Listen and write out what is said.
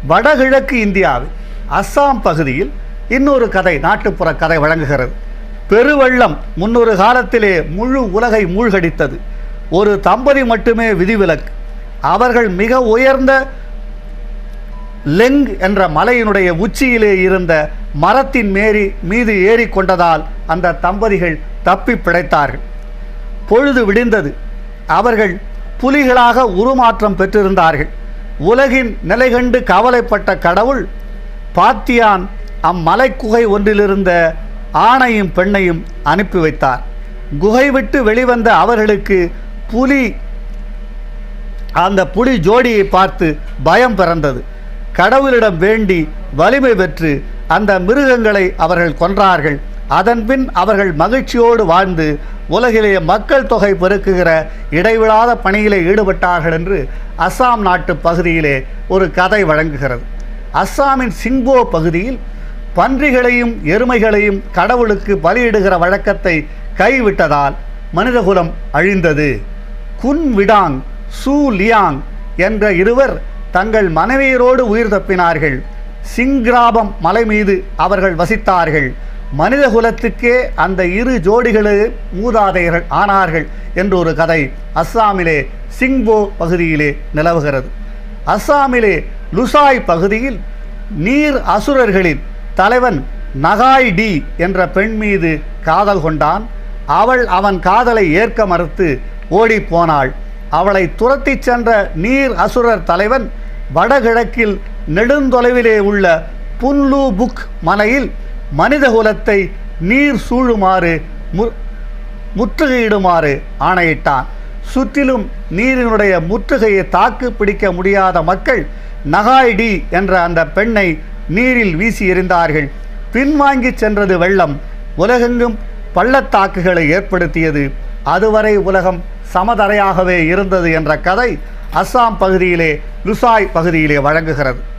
வடகிழக்கு இந்தியாவில் அஸ்ஸாம் பகுதியில் இன்னொரு கதை நாட்டுப்புற கதை வழங்குகிறது பெருவெள்ளம் முன்னொரு காலத்திலே முழு உலகை மூழ்கடித்தது ஒரு தம்பதி மட்டுமே விதிவிலக்கு அவர்கள் மிக உயர்ந்த லெங் என்ற மலையினுடைய உச்சியிலே இருந்த மரத்தின் மேரி மீது ஏறிக்கொண்டதால் அந்த தம்பதிகள் தப்பி பிழைத்தார்கள் பொழுது விடிந்தது அவர்கள் புலிகளாக உருமாற்றம் பெற்றிருந்தார்கள் உலகின் நிலை கண்டு கவலைப்பட்ட கடவுள் பாத்தியான் அம்மலை குகை ஒன்றிலிருந்த ஆணையும் பெண்ணையும் அனுப்பி வைத்தார் குகை விட்டு வெளிவந்த அவர்களுக்கு புலி அந்த புலி ஜோடியை பார்த்து பயம் பிறந்தது கடவுளிடம் வேண்டி வலிமை பெற்று அந்த மிருகங்களை அவர்கள் கொன்றார்கள் அதன்பின் அவர்கள் மகிழ்ச்சியோடு வாழ்ந்து உலகிலே மக்கள் தொகை பெருக்குகிற இடைவிடாத பணியிலே ஈடுபட்டார்கள் என்று அஸ்ஸாம் நாட்டு பகுதியிலே ஒரு கதை வழங்குகிறது அஸ்ஸாமின் சிங்போ பகுதியில் பன்றிகளையும் எருமைகளையும் கடவுளுக்கு பலியிடுகிற வழக்கத்தை கைவிட்டதால் மனிதகுலம் அழிந்தது குன் விடாங் சூ லியாங் என்ற இருவர் தங்கள் மனைவியரோடு உயிர் தப்பினார்கள் சிங்கிராபம் மலை மீது அவர்கள் வசித்தார்கள் மனித குலத்துக்கே அந்த இரு ஜோடிகளே மூதாதையர்கள் ஆனார்கள் என்று ஒரு கதை அஸ்ஸாமிலே சிங்போ பகுதியிலே நிலவுகிறது அஸ்ஸாமிலே லுசாய் பகுதியில் நீர் அசுரர்களின் தலைவன் நகாய் டி என்ற பெண் மீது காதல் கொண்டான் அவள் அவன் காதலை ஏற்க மறுத்து ஓடிப் போனாள் அவளை துரத்திச் சென்ற நீர் அசுரர் தலைவன் வடகிழக்கில் நெடுந்தொலைவிலே உள்ள புன்லு புக் மலையில் மனிதகுலத்தை நீர் சூழுமாறு மு முற்றுகையிடுமாறு ஆணையிட்டான் சுற்றிலும் நீரினுடைய முற்றுகையை தாக்கு பிடிக்க முடியாத மக்கள் நகாய்டி என்ற அந்த பெண்ணை நீரில் வீசி எறிந்தார்கள் பின்வாங்கி சென்றது வெள்ளம் உலகெங்கும் பள்ளத்தாக்குகளை ஏற்படுத்தியது அதுவரை உலகம் சமதரையாகவே இருந்தது என்ற கதை அஸ்ஸாம் பகுதியிலே லுசாய் பகுதியிலே வழங்குகிறது